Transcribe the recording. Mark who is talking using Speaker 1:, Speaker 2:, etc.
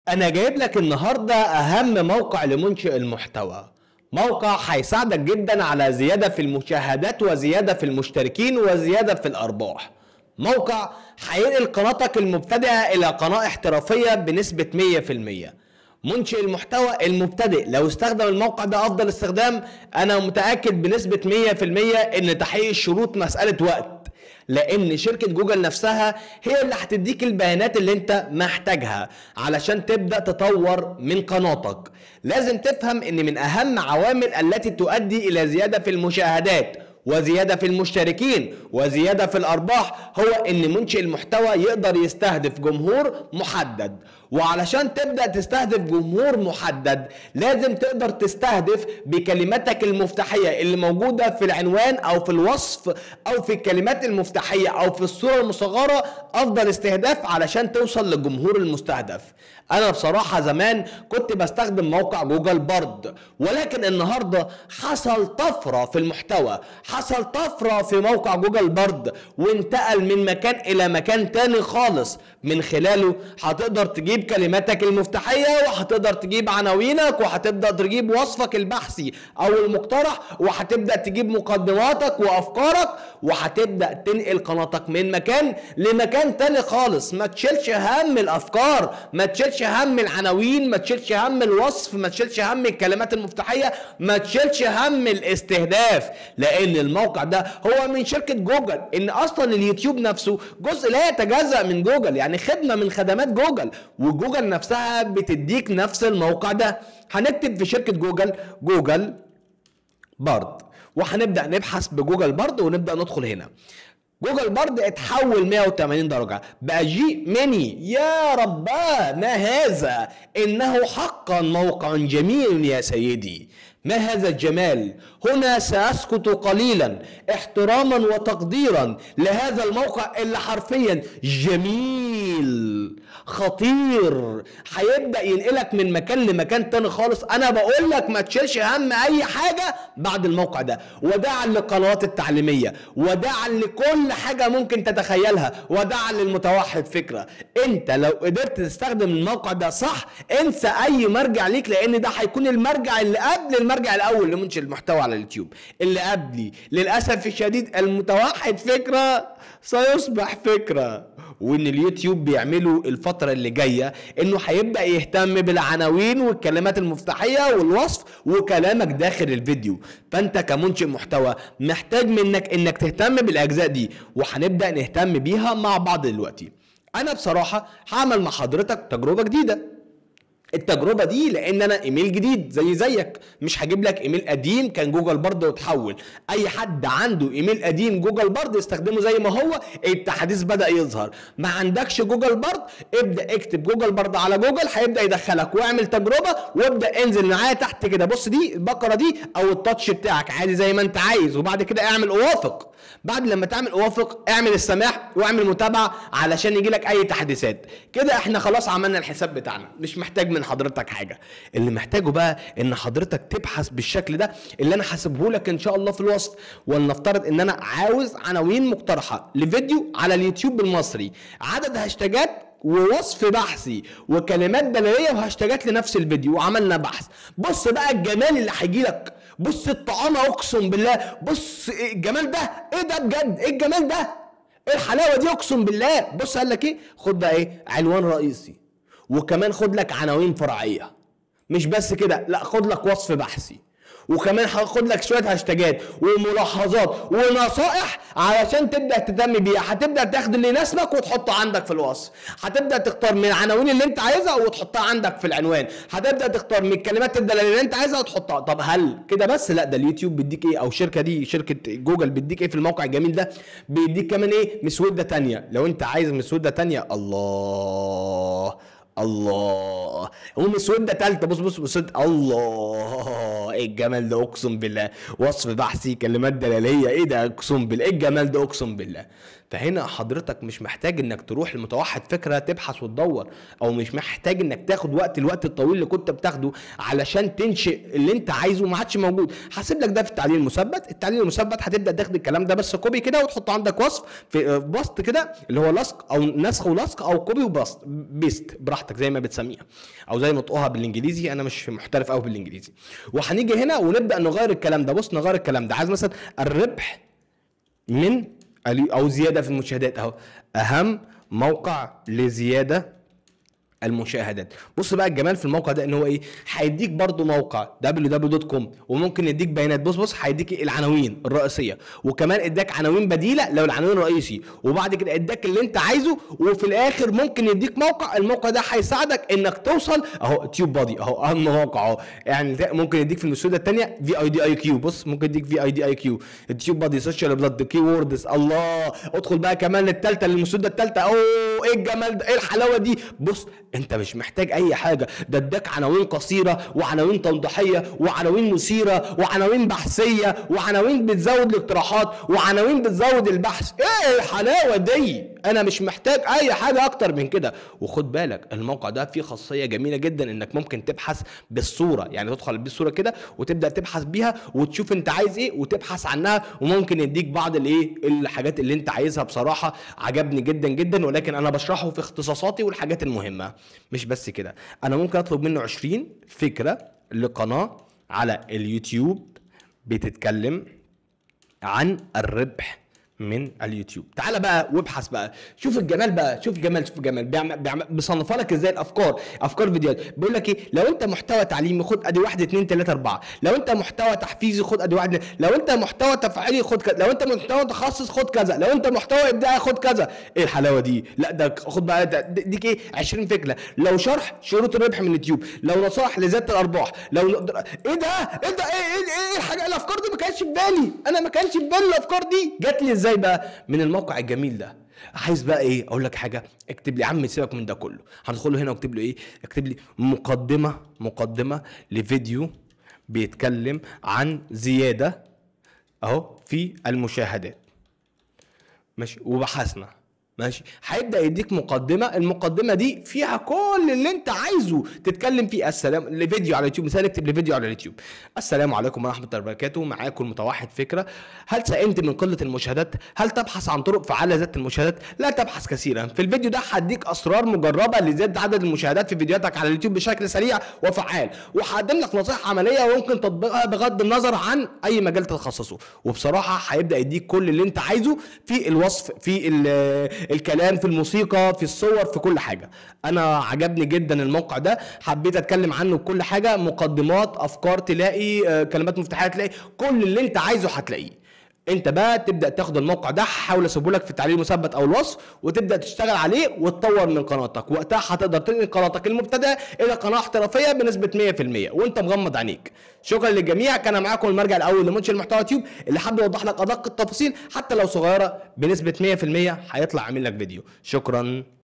Speaker 1: انا جايب لك النهارده اهم موقع لمنشئ المحتوى موقع هيساعدك جدا على زياده في المشاهدات وزياده في المشتركين وزياده في الارباح موقع هينقل قناتك المبتدئه الى قناه احترافيه بنسبه 100% منشئ المحتوى المبتدئ لو استخدم الموقع ده افضل استخدام انا متاكد بنسبه 100% ان تحقيق الشروط مساله وقت لان شركه جوجل نفسها هي اللي هتديك البيانات اللي انت محتاجها علشان تبدا تطور من قناتك لازم تفهم ان من اهم عوامل التي تؤدي الى زياده في المشاهدات وزيادة في المشتركين وزيادة في الأرباح هو إن منشئ المحتوى يقدر يستهدف جمهور محدد وعلشان تبدأ تستهدف جمهور محدد لازم تقدر تستهدف بكلماتك المفتاحية اللي موجودة في العنوان أو في الوصف أو في الكلمات المفتاحية أو في الصورة المصغرة أفضل استهداف علشان توصل للجمهور المستهدف أنا بصراحة زمان كنت بستخدم موقع جوجل برد ولكن النهاردة حصل طفرة في المحتوى حصل طفرة في موقع جوجل برد وانتقل من مكان إلى مكان تاني خالص من خلاله هتقدر تجيب كلماتك المفتاحية وهتقدر تجيب عناوينك وهتبدأ تجيب وصفك البحثي أو المقترح وهتبدأ تجيب مقدماتك وأفكارك وهتبدأ تنقل قناتك من مكان لمكان تاني خالص ما تشيلش هم الأفكار ما تشيلش هم العناوين ما تشيلش هم الوصف ما تشيلش هم الكلمات المفتاحية ما تشيلش هم الاستهداف لأن الموقع ده هو من شركة جوجل إن أصلا اليوتيوب نفسه جزء لا يتجزأ من جوجل يعني خدمة من خدمات جوجل وجوجل نفسها بتديك نفس الموقع ده هنكتب في شركة جوجل جوجل برد وهنبدأ نبحث بجوجل برد ونبدأ ندخل هنا جوجل برد اتحول 180 درجة بقى جي ميني يا رباه ما هذا إنه حقا موقع جميل يا سيدي ما هذا الجمال هنا سأسكت قليلا احتراما وتقديرا لهذا الموقع اللي حرفيا جميل خطير هيبدا ينقلك من مكان لمكان تاني خالص انا بقول لك ما تشيلش هم اي حاجه بعد الموقع ده وداعا للقنوات التعليميه وداعا لكل حاجه ممكن تتخيلها وداعا للمتوحد فكره انت لو قدرت تستخدم الموقع ده صح انسى اي مرجع ليك لان ده هيكون المرجع اللي قبل المرجع الاول لمنشئ المحتوى على اليوتيوب اللي قبلي للاسف الشديد المتوحد فكره سيصبح فكره وان اليوتيوب بيعملوا الفتره اللي جايه انه هيبدا يهتم بالعناوين والكلمات المفتاحيه والوصف وكلامك داخل الفيديو فانت كمنشئ محتوى محتاج منك انك تهتم بالاجزاء دي وهنبدا نهتم بيها مع بعض دلوقتي انا بصراحه هعمل مع حضرتك تجربه جديده التجربه دي لان انا ايميل جديد زي زيك مش هجيب لك ايميل قديم كان جوجل برضه وتحول اي حد عنده ايميل قديم جوجل برضه يستخدمه زي ما هو التحديث بدا يظهر ما عندكش جوجل برضه ابدا اكتب جوجل برضه على جوجل هيبدا يدخلك واعمل تجربه وابدا انزل معايا تحت كده بص دي البقره دي او التاتش بتاعك عادي زي ما انت عايز وبعد كده اعمل اوافق بعد لما تعمل اوافق اعمل السماح واعمل متابعه علشان يجي لك اي تحديثات كده احنا خلاص عملنا الحساب بتاعنا مش محتاج من حضرتك حاجه اللي محتاجه بقى ان حضرتك تبحث بالشكل ده اللي انا حاسبه لك ان شاء الله في الوصف ولنفترض ان انا عاوز عناوين مقترحه لفيديو على اليوتيوب بالمصري عدد هاشتاجات ووصف بحثي وكلمات دلاليه وهاشتاجات لنفس الفيديو وعملنا بحث بص بقى الجمال اللي هيجي لك بص الطعامه اقسم بالله بص إيه الجمال ده ايه ده بجد ايه الجمال ده ايه الحلاوه دي اقسم بالله بص قال لك ايه خد بقى ايه عنوان رئيسي وكمان خد لك عناوين فرعيه مش بس كده لا خد لك وصف بحثي وكمان هاخد لك شويه هاشتاجات وملاحظات ونصائح علشان تبدا تهتم بيها هتبدا تاخد اللي يناسبك وتحطه عندك في الوصف هتبدا تختار من العناوين اللي انت عايزها وتحطها عندك في العنوان هتبدا تختار من الكلمات الدلاليه اللي انت عايزها وتحطها طب هل كده بس لا ده اليوتيوب بيديك ايه او الشركه دي شركه جوجل بيديك ايه في الموقع الجميل ده بيديك كمان ايه مسوده تانية لو انت عايز مسوده تانية الله الله ومسودة تالتة بص بص مسودة الله ايه الجمال ده اقسم بالله وصف بحثي كلمات دلالية ايه ده اقسم بالله ايه الجمال ده اقسم بالله فهنا حضرتك مش محتاج انك تروح لمتوحد فكره تبحث وتدور او مش محتاج انك تاخد وقت الوقت الطويل اللي كنت بتاخده علشان تنشئ اللي انت عايزه ما عادش موجود هسيب لك ده في التعليل المثبت التعليل المثبت هتبدا تاخد الكلام ده بس كوبي كده وتحطه عندك وصف في بوست كده اللي هو لصق او نسخ ولصق او كوبي وبسط بيست براحتك زي ما بتسميها او زي ما تقوها بالانجليزي انا مش محترف قوي بالانجليزي وهنيجي هنا ونبدا نغير الكلام ده بص نغير الكلام ده عايز مثلا الربح من او زياده في المشاهدات اهو اهم موقع لزياده المشاهدات بص بقى الجمال في الموقع ده ان هو ايه هيديك برضو موقع www.com وممكن يديك بيانات بص بص هيديك العناوين الرئيسيه وكمان اداك عناوين بديله لو العناوين الرئيسي وبعد كده اداك اللي انت عايزه وفي الاخر ممكن يديك موقع الموقع ده هيساعدك انك توصل اهو تيوب بادي اهو اهم موقع اهو يعني ممكن يديك في المسوده الثانيه في اي دي اي كيو بص ممكن يديك في اي دي اي كيو التيوب بادي سوشيال بلاد كي ووردز الله ادخل بقى كمان للثالثه للمسوده الثالثه اوه ايه الجمال ده ايه الحلاوه دي بص انت مش محتاج اي حاجه ده اداك عناوين قصيره وعناوين توضيحيه وعناوين مثيره وعناوين بحثيه وعناوين بتزود الاقتراحات وعناوين بتزود البحث ايه الحلاوه دي انا مش محتاج اي حاجه اكتر من كده وخد بالك الموقع ده فيه خاصيه جميله جدا انك ممكن تبحث بالصوره يعني تدخل بالصوره كده وتبدا تبحث بيها وتشوف انت عايز ايه وتبحث عنها وممكن يديك بعض الايه الحاجات اللي انت عايزها بصراحه عجبني جدا جدا ولكن انا بشرحه في اختصاصاتي والحاجات المهمه مش بس كده انا ممكن اطلب منه 20 فكره لقناه على اليوتيوب بتتكلم عن الربح من اليوتيوب تعال بقى وابحث بقى شوف الجمال بقى شوف جمال شوف جمال بيعمل بيعمل بيصنفها لك ازاي الافكار افكار فيديوهات بيقول لك ايه لو انت محتوى تعليمي خد ادي 1 2 3 4 لو انت محتوى تحفيزي خد ادي 1 لو انت محتوى تفاعلي خد كذا لو انت محتوى تخصص خد كذا لو انت محتوى ابداعي خد كذا ايه الحلاوه دي لا ده خد بقى ده ديك ايه 20 فكره لو شرح شروط الربح من اليوتيوب لو نصائح لزياده الارباح لو ايه ده ايه ده ايه ايه, إيه الحاجه الافكار دي ما كانتش في بالي انا ما كانش في بالي الافكار دي جات لي ازاي بقى من الموقع الجميل ده عايز بقى ايه اقول لك حاجه اكتب لي يا عم سيبك من ده كله هندخل له هنا واكتب له ايه اكتب لي مقدمه مقدمه لفيديو بيتكلم عن زياده اهو في المشاهدات ماشي وبحثنا ماشي هيبدا يديك مقدمه المقدمه دي فيها كل اللي انت عايزه تتكلم فيه السلام لفيديو على اليوتيوب مثال اكتب لفيديو على اليوتيوب السلام عليكم ورحمه الله وبركاته معاكم المتوحد فكره هل سئمت من قله المشاهدات هل تبحث عن طرق فعاله ذات المشاهدات لا تبحث كثيرا في الفيديو ده هديك اسرار مجربه لزياده عدد المشاهدات في فيديوهاتك على اليوتيوب بشكل سريع وفعال وهقدم لك نصائح عمليه وممكن تطبيقها بغض النظر عن اي مجال تتخصصه وبصراحه هيبدا يديك كل اللي انت عايزه في الوصف في الكلام في الموسيقى في الصور في كل حاجه انا عجبني جدا الموقع ده حبيت اتكلم عنه بكل حاجه مقدمات افكار تلاقي كلمات مفتاحيه تلاقي كل اللي انت عايزه هتلاقيه انت بقى تبدا تاخد الموقع ده هحاول اسيبه لك في التعليق المثبت او الوصف وتبدا تشتغل عليه وتطور من قناتك وقتها هتقدر تنقل قناتك المبتدئه الى قناه احترافيه بنسبه 100% وانت مغمض عينيك شكرا للجميع كان معاكم المرجع الاول لمنشئ المحتوى تيوب اللي حابب يوضح لك ادق التفاصيل حتى لو صغيره بنسبه 100% هيطلع عامل لك فيديو شكرا